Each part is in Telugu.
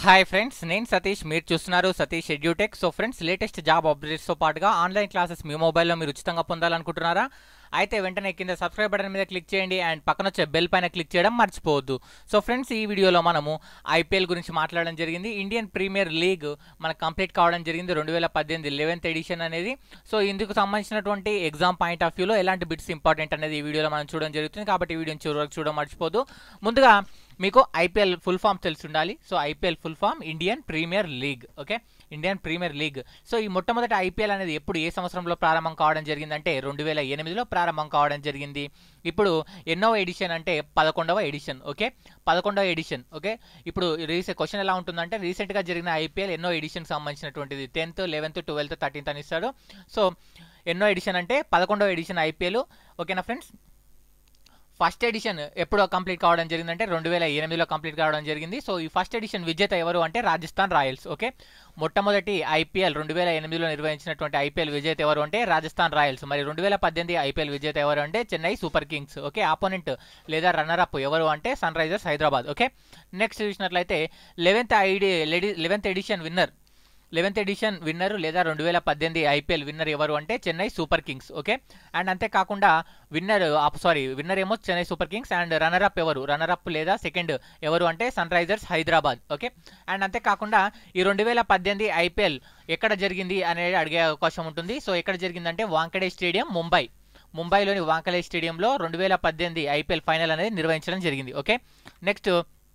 హాయ్ ఫ్రెండ్స్ నేను సతీష్ మీరు చూస్తున్నారు Satish edutech so friends latest job అప్డేట్స్తో పాటుగా ఆన్లైన్ క్లాసెస్ మీ మొబైల్లో మీరు ఉచితంగా పొందాలనుకుంటున్నారా అయితే వెంటనే కింద సబ్స్క్రైబ్ బటన్ మీద క్లిక్ చేయండి అండ్ పక్కన వచ్చే బెల్ పైన క్లిక్ చేయడం మర్చిపోవద్దు సో ఫ్రెండ్స్ ఈ వీడియోలో మనము ఐపీఎల్ గురించి మాట్లాడడం జరిగింది ఇండియన్ ప్రీమియర్ లీగ్ మనకు కంప్లీట్ కావడం జరిగింది రెండు వేల పద్దెనిమిది లెవెన్త్ ఎడిషన్ అనేది సో ఇందుకు సంబంధించినటువంటి ఎగ్జామ్ పాయింట్ ఆఫ్ వ్యూలో ఎలాంటి బిట్స్ ఇంపార్టెంట్ అనేది ఈ వీడియోలో మనం చూడడం జరుగుతుంది కాబట్టి ఈ వీడియోని చివరి వరకు చూడడం మర్చిపోదు ముందుగా మీకు ఐపీఎల్ ఫుల్ ఫామ్ తెలిసి ఉండాలి so IPL full form Indian Premier League okay Indian Premier League so ఈ మొట్టమొదటి ఐపీఎల్ అనేది ఎప్పుడు ఏ సంవత్సరంలో ప్రారంభం కావడం జరిగిందంటే రెండు వేల ఎనిమిదిలో ప్రారంభం కావడం జరిగింది ఇప్పుడు ఎన్నో ఎడిషన్ అంటే పదకొండవ ఎడిషన్ ఓకే పదకొండవ ఎడిషన్ ఓకే ఇప్పుడు రీసెంట్ క్వశ్చన్ ఎలా ఉంటుందంటే రీసెంట్గా జరిగిన ఐపీఎల్ ఎన్నో ఎడిషన్ సంబంధించినటువంటిది టెన్త్ లెవెన్త్ ట్వెల్త్ థర్టీన్త్ అని ఇస్తాడు సో ఎన్నో ఎడిషన్ అంటే పదకొండవ ఎడిషన్ ఐపీఎల్ ఓకేనా ఫ్రెండ్స్ ఫస్ట్ ఎడిషన్ ఎప్పుడు కంప్లీట్ కావడం జరిగిందంటే రెండు వేల ఎనిమిదిలో కంప్లీట్ కావడం జరిగింది సో ఈ ఫస్ట్ ఎడిషన్ విజేత ఎవరు అంటే రాజస్థాన్ రాయల్స్ ఓకే మొట్టమొదటి ఐపీఎల్ రెండు వేల ఎనిమిదిలో నిర్వహించినటువంటి ఐపీఎల్ విజేత ఎవరు అంటే రాజస్థాన్ రాయల్స్ మరి రెండు వేల పద్దెనిమిది ఐపీఎల్ విజేత ఎవరు అంటే Chennai Super Kings okay opponent లేదా రన్నర్ అప్ ఎవరు అంటే Sunrisers Hyderabad okay next చూసినట్లయితే eleventh ID eleventh edition winner eleventh edition winner లేదా రెండు వేల పద్దెనిమిది ఐపీఎల్ విన్నర్ ఎవరు అంటే Chennai Super Kings okay and అంతేకాకుండా విన్నర్ సారీ విన్నర్ ఏమో Chennai Super Kings and runner up ఎవరు రన్నర్ అప్ లేదా సెకండ్ ఎవరు అంటే Sunrisers Hyderabad okay and అంతేకాకుండా ఈ రెండు వేల పద్దెనిమిది ఐపీఎల్ ఎక్కడ జరిగింది అనేది అడిగే అవకాశం ఉంటుంది సో ఎక్కడ జరిగిందంటే వాంకడే స్టేడియం ముంబై ముంబైలోని వాంకడే స్టేడియంలో రెండు వేల పద్దెనిమిది ఐపీఎల్ ఫైనల్ అనేది నిర్వహించడం జరిగింది ఓకే నెక్స్ట్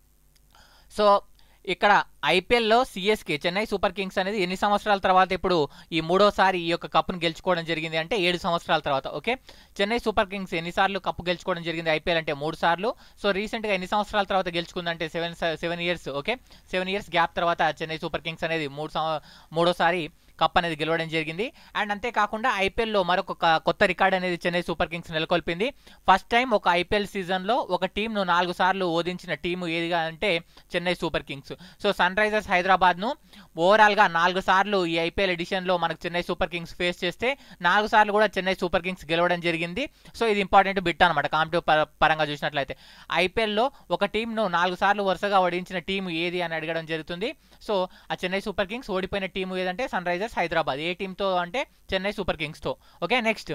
సో ఇక్కడ ఐపీఎల్లో సిఎస్కే చెన్నై సూపర్ కింగ్స్ అనేది ఎన్ని సంవత్సరాల తర్వాత ఇప్పుడు ఈ మూడోసారి ఈ యొక్క కప్పును గెలుచుకోవడం జరిగింది అంటే ఏడు సంవత్సరాల తర్వాత ఓకే చెన్నై సూపర్ కింగ్స్ ఎన్నిసార్లు కప్పు గెలుచుకోవడం జరిగింది ఐపీఎల్ అంటే మూడు సార్లు సో రీసెంట్గా ఎన్ని సంవత్సరాల తర్వాత గెలుచుకుందంటే seven seven years okay seven years gap తర్వాత చెన్నై సూపర్ కింగ్స్ అనేది మూడు మూడోసారి కప్ అనేది గెలవడం జరిగింది అండ్ అంతేకాకుండా ఐపీఎల్లో మరొక కొత్త రికార్డ్ అనేది చెన్నై సూపర్ కింగ్స్ నెలకొల్పింది ఫస్ట్ టైం ఒక ఐపీఎల్ సీజన్లో ఒక టీంను నాలుగు సార్లు ఓదించిన టీము ఏదిగా అంటే Chennai Super Kings so Sunrisers హైదరాబాద్ను ఓవరాల్గా నాలుగు సార్లు ఈ ఐపీఎల్ ఎడిషన్లో మనకు చెన్నై సూపర్ కింగ్స్ ఫేస్ చేస్తే నాలుగు సార్లు కూడా చెన్నై సూపర్ కింగ్స్ గెలవడం జరిగింది సో ఇది ఇంపార్టెంట్ బిట్ అనమాట కాంపిటివ్ పరంగా చూసినట్లయితే ఐపీఎల్లో ఒక టీంను నాలుగు సార్లు వరుసగా ఓడించిన టీము ఏది అని అడగడం జరుగుతుంది సో ఆ చెన్నై సూపర్ కింగ్స్ ఓడిపోయిన టీము ఏదంటే సన్ రైజర్స్ హైదరాబాద్ ఏ టీంతో అంటే చెన్నై సూపర్ కింగ్స్తో okay next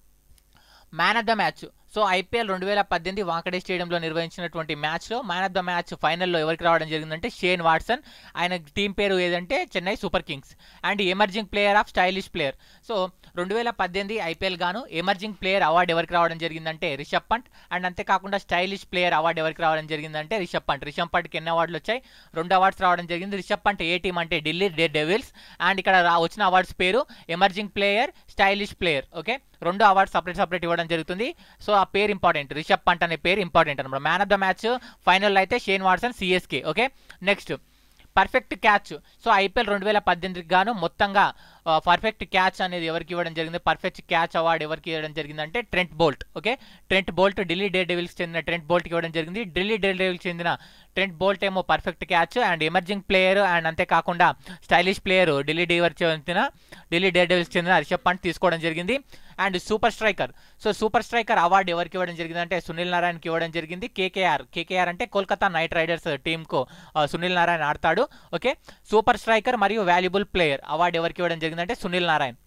man of the match so IPL రెండు వేల పద్దెనిమిది వాంకడే స్టేడియంలో నిర్వహించినటువంటి మ్యాచ్లో మ్యాన్ ఆఫ్ ద మ్యాచ్ ఫైనల్లో ఎవరికి రావడం జరిగిందంటే షేన్ వాట్సన్ ఆయన టీం పేరు ఏదంటే Chennai Super Kings and emerging player of stylish player so రెండు వేల పద్దెనిమిది ఐపీఎల్ గాను ఎమర్జింగ్ ప్లేయర్ అవార్డు ఎవరికి రావడం జరిగిందంటే రిషబ్ పంట్ అండ్ అంతేకాకుండా స్టైలిష్ ప్లేయర్ అవార్డు ఎవరికి రావడం జరిగిందంటే రిషబ్ పంట్ రిషబ్ పంట్కి ఎన్ని అవార్డులు వచ్చాయి రెండు అవార్డ్స్ రావడం జరిగింది రిషబ్ పంట్ ఏ టీం అంటే ఢిల్లీ డే డెవిల్స్ అండ్ ఇక్కడ వచ్చిన అవార్డ్స్ పేరు emerging player stylish player okay రెండు అవార్డ్స్ సపరేట్ సపరేట్ ఇవ్వడం జరుగుతుంది సో ఆ పేరు ఇంపార్టెంట్ రిషబ్ పంట్ అనే పేరు ఇంపార్టెంట్ అనమాట man of the match final అయితే Shane Watson CSK okay next perfect catch so IPL రెండు వేల పద్దెనిమిదికి గాను మొత్తంగా పర్ఫెక్ట్ క్యాచ్ అనేది ఎవరికి ఇవ్వడం జరిగింది పర్ఫెక్ట్ క్యాచ్ అవార్డు ఎవరికి ఇవ్వడం జరిగింది అంటే Trent Boult okay Trent Boult Delhi Daredevils చెందిన ట్రెంట్ బోల్ట్కి ఇవ్వడం జరిగింది ఢిల్లీ డే డెవిల్స్ చెందిన ట్రెంట్ బోల్ట్ ఏమో perfect catch and emerging player and అంతేకాకుండా స్టైలిష్ ప్లేయర్ ఢిల్లీ డేవర్ చెందిన ఢిల్లీ డే డెవిల్స్ చెందిన రిషబ్ పంట్ తీసుకోవడం జరిగింది and super striker so super striker award ఎవరికి ఇవ్వడం జరిగింది అంటే సునీల్ నారాయణకి ఇవ్వడం జరిగింది కేకేఆర్ కేకేఆర్ అంటే కోల్కతా నైట్ రైడర్స్ టీంకు సునీల్ నారాయణ ఆడతాడు ఓకే సూపర్ స్ట్రైకర్ మరియు వాల్యుబుల్ ప్లేయర్ అవార్డు ఎవరికి ఇవ్వడం జరిగిందంటే సునీల్ నారాయణ్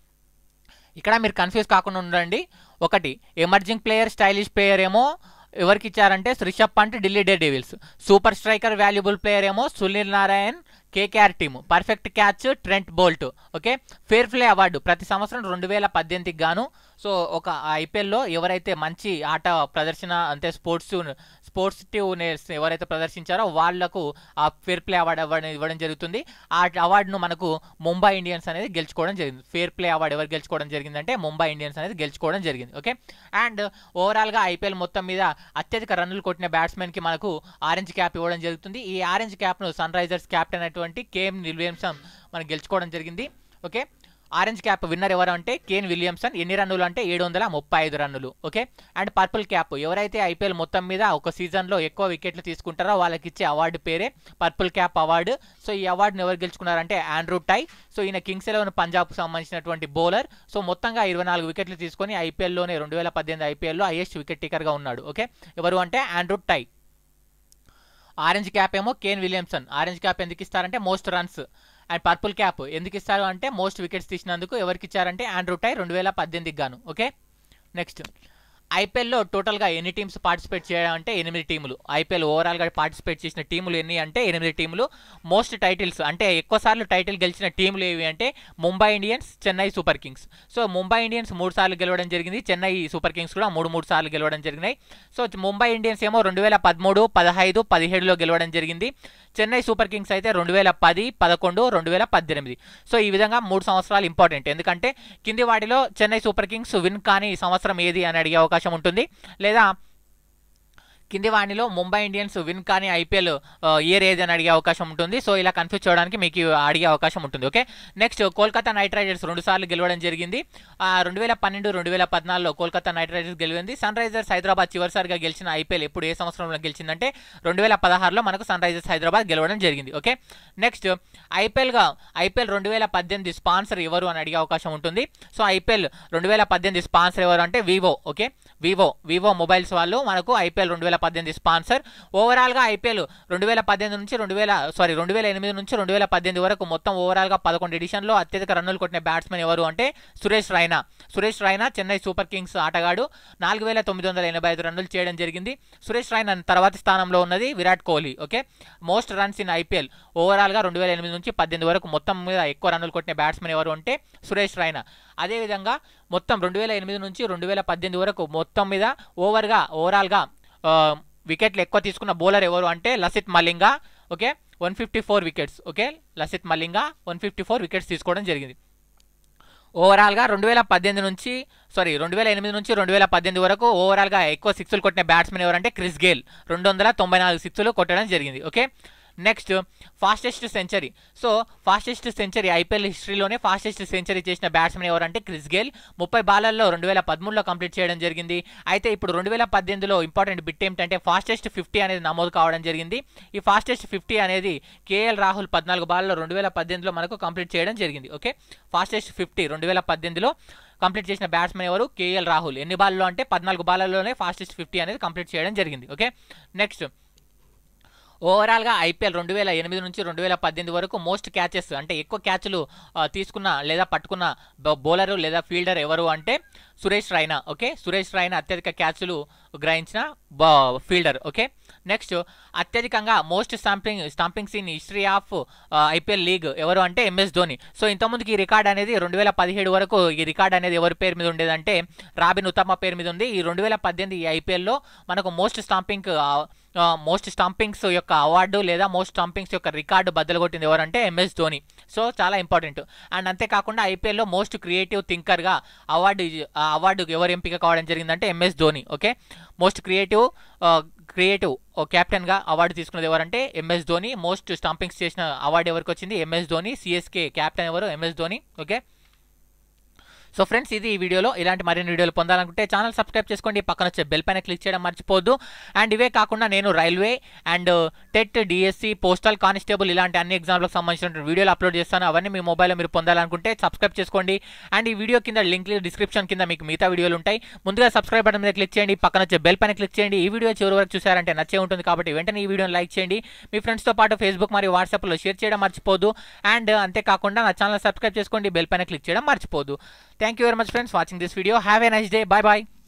ఇక్కడ మీరు కన్ఫ్యూజ్ కాకుండా ఉండండి ఒకటి ఎమర్జింగ్ ప్లేయర్ స్టైలిష్ ప్లేయర్ ఏమో ఎవరికి ఇచ్చారంటే Rishabh Pant Delhi Daredevils super striker valuable player ఏమో Sunil Narayan KKR team perfect catch Trent Boult okay fair play award ప్రతి సంవత్సరం రెండు వేల పద్దెనిమిదికి గాను సో ఒక ఐపీఎల్లో ఎవరైతే మంచి ఆట ప్రదర్శన అంటే స్పోర్ట్స్ స్పోర్ట్స్టివ్నెస్ ఎవరైతే ప్రదర్శించారో వాళ్లకు ఆ ఫేర్ ప్లే అవార్డు ఇవ్వడం ఇవ్వడం జరుగుతుంది ఆ అవార్డును మనకు ముంబై ఇండియన్స్ అనేది గెలుచుకోవడం జరిగింది ఫేర్ ప్లే అవార్డు ఎవరు గెలుచుకోవడం జరిగిందంటే ముంబై ఇండియన్స్ అనేది గెలుచుకోవడం జరిగింది ఓకే అండ్ ఓవరాల్గా ఐపీఎల్ మొత్తం మీద అత్యధిక రన్నులు కొట్టిన బ్యాట్స్మెన్కి మనకు ఆరెంజ్ క్యాప్ ఇవ్వడం జరుగుతుంది ఈ ఆరెంజ్ క్యాప్ను సన్ రైజర్స్ క్యాప్టెన్ అయినటువంటి కేఎం విలియమ్సన్ మనం గెలుచుకోవడం జరిగింది ఓకే ఆరెంజ్ క్యాప్ విన్నర్ ఎవరు అంటే కేన్ విలియమ్సన్ ఎన్ని రన్నులు అంటే ఏడు వందల ముప్పై ఐదు రన్నులు ఓకే అండ్ పర్పుల్ క్యాప్ ఎవరైతే ఐపీఎల్ మొత్తం మీద ఒక సీజన్లో ఎక్కువ వికెట్లు తీసుకుంటారో వాళ్ళకి ఇచ్చే అవార్డు పేరే పర్పుల్ క్యాప్ అవార్డు సో ఈ అవార్డును ఎవరు గెలుచుకున్నారంటే ఆండ్రూ టై సో ఈయన కింగ్స్ ఎలెవన్ పంజాబ్కు సంబంధించినటువంటి బౌలర్ సో మొత్తంగా ఇరవై నాలుగు వికెట్లు తీసుకొని ఐపీఎల్లోనే రెండు వేల పద్దెనిమిది ఐపీఎల్లో హైయెస్ట్ వికెట్ టేకర్గా ఉన్నాడు ఓకే ఎవరు అంటే ఆండ్రూ టై ఆరెంజ్ క్యాప్ ఏమో కేన్ విలియమ్సన్ ఆరెంజ్ క్యాప్ ఎందుకు ఇస్తారంటే most runs and purple cap ఎందుకు ఇస్తారు అంటే మోస్ట్ వికెట్స్ తీసినందుకు ఎవరికి ఇచ్చారంటే ఆండ్రూ టై రెండు వేల పద్దెనిమిదికి గాను ఓకే నెక్స్ట్ ఐపీఎల్లో టోటల్గా ఎన్ని టీమ్స్ పార్టిసిపేట్ చేయడం అంటే ఎనిమిది టీములు ఐపీఎల్ ఓవరాల్గా పార్టిసిపేట్ చేసిన టీములు ఎన్ని అంటే ఎనిమిది టీములు మోస్ట్ టైటిల్స్ అంటే ఎక్కువసార్లు టైటిల్ గెలిచిన టీములు ఏవి అంటే Mumbai Indians Chennai Super Kings so Mumbai Indians మూడు సార్లు గెలవడం జరిగింది చెన్నై సూపర్ కింగ్స్ కూడా మూడు మూడు సార్లు గెలవడం జరిగినాయి సో ముంబై ఇండియన్స్ ఏమో రెండు వేల పదమూడు పదహైదు పదిహేడులో గెలవడం జరిగింది చెన్నై సూపర్ కింగ్స్ అయితే రెండు వేల పది పదకొండు రెండు వేల పద్దెనిమిది సో ఈ విధంగా మూడు సంవత్సరాలు ఇంపార్టెంట్ ఎందుకంటే కింది వాటిలో చెన్నై సూపర్ కింగ్స్ విన్ కాని సంవత్సరం ఏది అని అడిగే అవకాశం ఉంటుంది లేదా కింది వాణిలో ముంబై ఇండియన్స్ విన్ కానీ ఐపీఎల్ ఇయర్ ఏది అని అడిగే అవకాశం ఉంటుంది సో ఇలా కన్ఫ్యూజ్ చేయడానికి మీకు అడిగే అవకాశం ఉంటుంది okay next Kolkata Knight Riders రెండు సార్లు గెలవడం జరిగింది రెండు వేల పన్నెండు రెండు వేల పద్నాలుగులో కోల్కతా నైట్ రైడర్స్ గెలిచింది సన్ రైజర్స్ హైదరాబాద్ చివరిసారిగా గెలిచిన ఐపీఎల్ ఎప్పుడు ఏ సంవత్సరంలో గెలిచిందంటే రెండు వేల పదహారులో మనకు సన్ రైజర్స్ హైదరాబాద్ గెలవడం జరిగింది ఓకే నెక్స్ట్ ఐపీఎల్గా ఐపీఎల్ రెండు వేల పద్దెనిమిది స్పాన్సర్ ఎవరు అని అడిగే అవకాశం ఉంటుంది సో ఐపీఎల్ రెండు వేల పద్దెనిమిది స్పాన్సర్ ఎవరు అంటే Vivo okay Vivo Vivo mobiles వాళ్ళు మనకు ఐపీఎల్ రెండు వేల పద్దెనిమిది స్పాన్సర్ ఓవరాల్గా ఐపీఎల్ రెండు వేల పద్దెనిమిది నుంచి రెండు వేల సారీ రెండు వేల ఎనిమిది నుంచి రెండు వేల పద్దెనిమిది వరకు మొత్తం ఓవరాల్గా పదకొండు ఎడిషన్లో అత్యధిక రన్నులు కొట్టిన బ్యాట్స్మెన్ ఎవరు అంటే సురేష్ రైనా సురేష్ రైనా చెన్నై సూపర్ కింగ్స్ ఆటగాడు నాలుగు వేల తొమ్మిది వందల ఎనభై ఐదు రన్నులు చేయడం జరిగింది సురేష్ రైనా తర్వాతి స్థానంలో ఉన్నది Virat Kohli okay most runs in IPL ఓవరాల్గా రెండు వేల ఎనిమిది నుంచి పద్దెనిమిది వరకు మొత్తం మీద ఎక్కువ రన్నులు కొట్టిన బ్యాట్స్మెన్ ఎవరు అంటే సురేష్ రైనా అదేవిధంగా మొత్తం రెండు వేల ఎనిమిది నుంచి రెండు వేల పద్దెనిమిది వరకు మొత్తం మీద ఓవర్గా ఓవరాల్గా వికెట్లు ఎక్కువ తీసుకున్న బౌలర్ ఎవరు అంటే Lasith Malinga okay one fifty four wickets okay Lasith Malinga one fifty four wickets తీసుకోవడం జరిగింది ఓవరాల్గా రెండు వేల పద్దెనిమిది నుంచి సారీ రెండు వేల ఎనిమిది నుంచి రెండు వేల పద్దెనిమిది వరకు ఓవరాల్గా ఎక్కువ సిక్స్లు కొట్టిన బ్యాట్స్మెన్ ఎవరంటే క్రిస్ గేల్ రెండు వందల తొంభై నాలుగు సిక్స్లు కొట్టడం జరిగింది okay next fastest century so fastest century IPL హిస్టరీలోనే ఫాస్టెస్ట్ సెంచరీ చేసిన బ్యాట్స్మెన్ ఎవరంటే క్రిస్ గేల్ ముప్పై బాలల్లో రెండు వేల పదమూడులో కంప్లీట్ చేయడం జరిగింది అయితే ఇప్పుడు రెండు వేల పద్దెనిమిదిలో ఇంపార్టెంట్ బిట్ ఏమిటంటే ఫాస్టెస్ట్ ఫిఫ్టీ అనేది నమోదు కావడం జరిగింది ఈ ఫాస్టెస్ట్ ఫిఫ్టీ అనేది కేఎల్ రాహుల్ పద్నాలుగు బాల్లో రెండు వేల పద్దెనిమిదిలో మనకు కంప్లీట్ చేయడం జరిగింది ఓకే ఫాస్టెస్ట్ ఫిఫ్టీ రెండు వేల పద్దెనిమిదిలో కంప్లీట్ చేసిన బ్యాట్స్మెన్ ఎవరు కేఎల్ రాహుల్ ఎన్ని బాల్లో అంటే పద్నాలుగు బాలల్లోనే ఫాస్టెస్ట్ ఫిఫ్టీ అనేది కంప్లీట్ చేయడం జరిగింది ఓకే నెక్స్ట్ ఓవరాల్గా ఐపీఎల్ రెండు వేల ఎనిమిది నుంచి రెండు వేల పద్దెనిమిది వరకు మోస్ట్ క్యాచెస్ అంటే ఎక్కువ క్యాచ్లు తీసుకున్న లేదా పట్టుకున్న బౌలరు లేదా ఫీల్డర్ ఎవరు అంటే సురేష్ రైనా ఓకే సురేష్ రైనా అత్యధిక క్యాచ్లు గ్రహించిన ఫీల్డర్ ఓకే నెక్స్ట్ అత్యధికంగా most stumping stumpings in history of IPL league ఎవరు అంటే ఎంఎస్ ధోని సో ఇంతకుముందుకి ఈ రికార్డ్ అనేది రెండు వేల పదిహేడు వరకు ఈ రికార్డ్ అనేది ఎవరి పేరు మీద ఉండేదంటే రాబిన్ ఉత్తమ పేరు మీద ఉంది ఈ రెండు వేల పద్దెనిమిది ఈ ఐపీఎల్లో మనకు మోస్ట్ స్టాంపింగ్ మోస్ట్ స్టాంపింగ్స్ యొక్క అవార్డు లేదా మోస్ట్ స్టాంపింగ్స్ యొక్క రికార్డు బద్దలు కొట్టింది ఎవరంటే ఎంఎస్ ధోని సో చాలా ఇంపార్టెంట్ అండ్ అంతేకాకుండా ఐపీఎల్లో మోస్ట్ క్రియేటివ్ థింకర్గా అవార్డు అవార్డు ఎవరు ఎంపిక కావడం జరిగిందంటే MS Dhoni okay most creative creative కెప్టెన్గా అవార్డు తీసుకున్నది ఎవరంటే ఎంఎస్ ధోని మోస్ట్ స్టాంపింగ్స్ చేసిన అవార్డు ఎవరికి వచ్చింది ఎంఎస్ ధోని సిఎస్కే కెప్టెన్ ఎవరు MS Dhoni okay so friends ఇది ఈ వీడియోలో ఇలాంటి మరిన్ని వీడియోలు పొందాలనుకుంటే ఛానల్ సబ్స్క్రైబ్ చేసుకోండి పక్కన వచ్చే బెల్ పైన క్లిక్ చేయడం మర్చిపోద్దు అండ్ ఇవే కాకుండా నేను railway and TET DSC postal constable ఇలాంటి అన్ని ఎగ్జామ్లకు సంబంధించిన వీడియోలు అప్లోడ్ చేస్తాను అవన్నీ మీ మొబైల్లో మీరు పొందాలనుకుంటే సబ్స్క్రైబ్ చేసుకోండి అండ్ ఈ వీడియో కింద లింక్ డిస్క్రిప్షన్ కింద మీకు మిగతా వీడియోలు ఉంటాయి ముందుగా సబ్స్క్రైబ్ బటన్ మీద క్లిక్ చేయండి పక్కన వచ్చే బెల్ పైన క్లిక్ చేయండి ఈ వీడియో చివరి వరకు చూసారంటే నచ్చే ఉంటుంది కాబట్టి వెంటనే ఈ వీడియోని లైక్ చేయండి మీ ఫ్రెండ్స్తో పాటు ఫేస్బుక్ మరియు వాట్సాప్లో షేర్ చేయడం మర్చిపోదు అండ్ అంతేకాకుండా నా ఛానల్ సబ్స్క్రైబ్ చేసుకోండి బెల్ పైన క్లిక్ చేయడం మర్చిపోదు thank you very much friends watching this video have a nice day bye bye